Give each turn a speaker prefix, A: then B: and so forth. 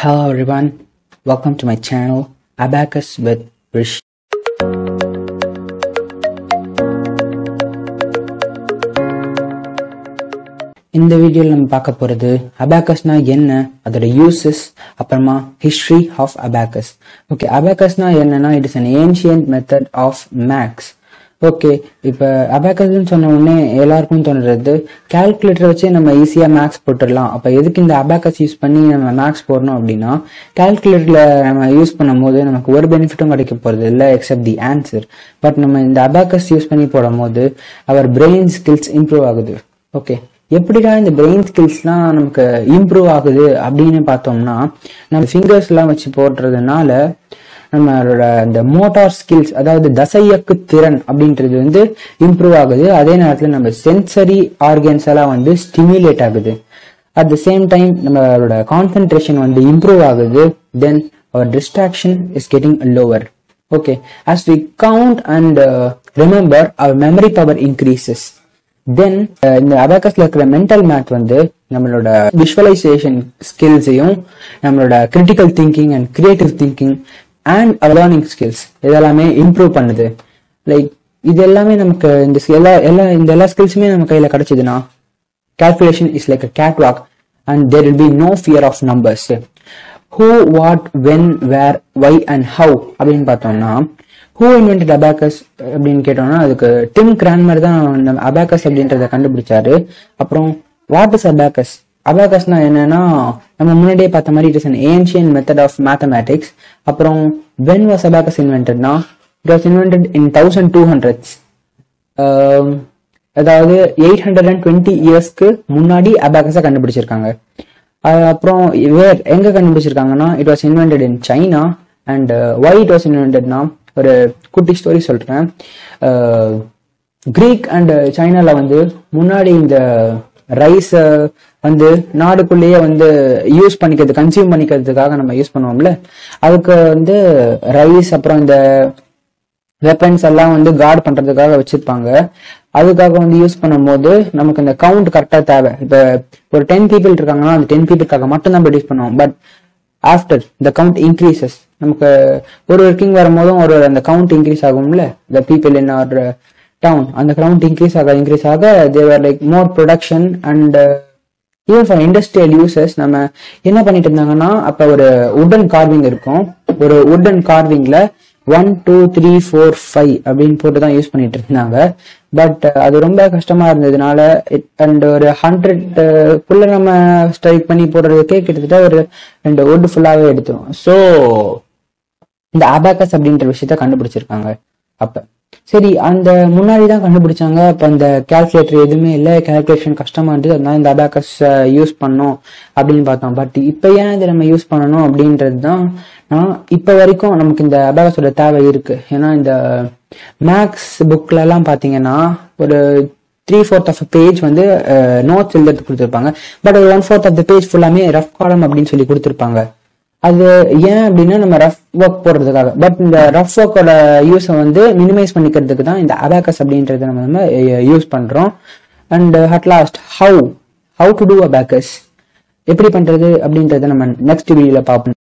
A: Hello everyone, welcome to my channel Abacus with Rish. இந்த வீடியோவில் நம்ம பார்க்க போகிறது அபாக்கஸ்னா என்ன அதோட யூசஸ் அப்புறமா ஹிஸ்ட்ரி ஆஃப் அபாக்கஸ் ஓகே அபாக்கஸ்னா என்னன்னா it is an ancient method of maths okay இப்போ அபாக்கஸ்ன்னு சொன்ன உடனே எல்லாருக்கும் தோணுறது கால்குலேட்டர் வச்சு நம்ம ஈஸியாக மேக்ஸ் போட்டுடலாம் அப்போ எதுக்கு இந்த அபாக்கஸ் யூஸ் பண்ணி நம்ம மேக்ஸ் போடணும் அப்படின்னா கால்குலேட்டரில் நம்ம யூஸ் பண்ணும்போது நமக்கு ஒரு பெனிஃபிட்டும் கிடைக்க போகிறது இல்லை எக்ஸப்ட் தி ஆன்சர் பட் நம்ம இந்த அபாக்கஸ் யூஸ் பண்ணி போடும்போது அவர் பிரெயின் ஸ்கில்ஸ் இம்ப்ரூவ் ஆகுது ஓகே எப்படிடா இந்த பிரெயின் ஸ்கில்ஸ்லாம் நமக்கு இம்ப்ரூவ் ஆகுது அப்படின்னு பார்த்தோம்னா நம்ம ஃபிங்கர்ஸ் எல்லாம் வச்சு போடுறதுனால நம்மளோட அந்த மோட்டார் ஸ்கில்ஸ் அதாவது தசையக்கு திறன் அப்படின்றது வந்து இம்ப்ரூவ் ஆகுது அதே நேரத்தில் நம்ம சென்சரி ஆர்கன்ஸ் எல்லாம் வந்து ஸ்டிமுலேட் ஆகுது அட் த சேம் டைம் நம்மளோட கான்சென்ட்ரேஷன் வந்து இம்ப்ரூவ் ஆகுது then our distraction is getting lower okay as we count and remember our memory power increases then இந்த அபாக்கஸ்ல இருக்கிற மென்டல் மேத் வந்து நம்மளோட விஷுவலைசேஷன் ஸ்கில்ஸையும் நம்மளோட critical thinking and creative thinking and learning skills இதெல்லாமே இம்ப்ரூவ் பண்ணுது லைக் இது எல்லாமே நமக்கு இந்த எல்லா எல்லா இந்த எல்லா ஸ்கில்ஸுமே நம்ம கையில கிடைச்சதுன்னா calculation is like a catwalk and there will be no fear of numbers who what when where why and how அப்படின்னு பார்த்தோம்னா ஹூ இன்வென்டட் அபாக்கஸ் அப்படின்னு கேட்டோம்னா அதுக்கு டிம் கிரான்மர் தான் இந்த அபாக்கஸ் அப்படின்றத கண்டுபிடிச்சாரு அப்புறம் வாட் இஸ் அபாக்கஸ் அபாக்கஸ்னா என்னன்னா நம்ம முன்னாடியே பார்த்த மாதிரி it is an ancient method of mathematics அப்புறம் வென் வாஸ் அபாக்கஸ் இன்வென்டட்னா it was invented in thousand two hundreds அதாவது எயிட் ஹண்ட்ரட் அண்ட் டுவெண்ட்டி இயர்ஸ்க்கு முன்னாடி அபாகஸை கண்டுபிடிச்சிருக்காங்க அஹ் அப்புறம் வேர் எங்க கண்டுபிடிச்சிருக்காங்கன்னா it was invented in China and why it was invented ஒரு குட்டி ஸ்டோரி சொல்றேன் கிரீக் அண்ட் சைனால வந்து முன்னாடி இந்த ரைஸ் வந்து நாடுக்குள்ளேயே வந்து யூஸ் பண்ணிக்கிறது கன்சியூம் பண்ணிக்கிறதுக்காக நம்ம யூஸ் பண்ணுவோம்ல அதுக்கு வந்து ரைஸ் அப்புறம் இந்த வெப்பன்ஸ் எல்லாம் வந்து கார்ட் பண்றதுக்காக வச்சிருப்பாங்க அதுக்காக வந்து யூஸ் பண்ணும்போது நமக்கு இந்த கவுண்ட் கரெக்டா தேவை இப்ப ஒரு டென் பீப்புள் இருக்காங்கன்னா அந்த டென் பீப்புளுக்காக மட்டும் தான் யூஸ் பண்ணுவோம் but after the count increases நமக்கு ஒரு ஒரு கிங் வரும்போதும் ஒரு ஒரு அந்த கவுண்ட் இன்க்ரீஸ் ஆகும்ல the people in our town அந்த கவுண்ட் இன்க்ரீஸ் ஆக இன்க்ரீஸ் ஆக they were like more production and even for industrial uses நம்ம என்ன பண்ணிட்டு இருந்தாங்கன்னா அப்ப ஒரு உடன் கார்விங் இருக்கும் ஒரு உடன் கார்விங்ல one two three four five அப்படின்னு போட்டு தான் யூஸ் பண்ணிட்டு இருந்தாங்க பட் அது ரொம்ப கஷ்டமா இருந்ததுனால அண்ட் ஒரு ஹண்ட்ரட் குள்ள நம்ம ஸ்ட்ரைக் பண்ணி போடுறதுக்கே கிட்டத்தட்ட ஒரு ரெண்டு wood ஃபுல்லாவே எடுத்துரும் ஸோ இந்த அபாக்கஸ் அப்படின்ற விஷயத்த கண்டுபிடிச்சிருக்காங்க அப்ப சரி அந்த முன்னாடி தான் கண்டுபிடிச்சாங்க அப்ப அந்த கால்குலேட்டர் எதுவுமே இல்லை கால்குலேஷன் கஷ்டமா இருந்தது அதனால இந்த அபாக்கஸ் யூஸ் பண்ணோம் அப்படின்னு பார்த்தோம் பட் இப்போ ஏன் இதை நம்ம யூஸ் பண்ணணும் அப்படின்றது தான் நான் இப்போ வரைக்கும் நமக்கு இந்த அபாகஸோட தேவை இருக்கு ஏன்னா இந்த மேக்ஸ் புக்ல எல்லாம் பாத்தீங்கன்னா ஒரு த்ரீ ஃபோர்த் ஆஃப் பேஜ் வந்து நோட்ஸ் எழுதுறதுக்கு கொடுத்துருப்பாங்க பட் ஒரு one fourth of the page ஃபுல்லாமே ரஃப் காலம் அப்படின்னு சொல்லி கொடுத்துருப்பாங்க அது ஏன் அப்படின்னா நம்ம ரஃப் ஒர்க் போடுறதுக்காக பட் இந்த ரஃப் ஒர்க்கோட யூஸை வந்து மினிமைஸ் பண்ணிக்கிறதுக்கு தான் இந்த அபாக்கஸ் அப்படின்றத நம்ம நம்ம யூஸ் பண்றோம் and at last how how to do abacus எப்படி பண்றது அப்படின்றத நம்ம நெக்ஸ்ட் வீடியோல பார்ப்போம்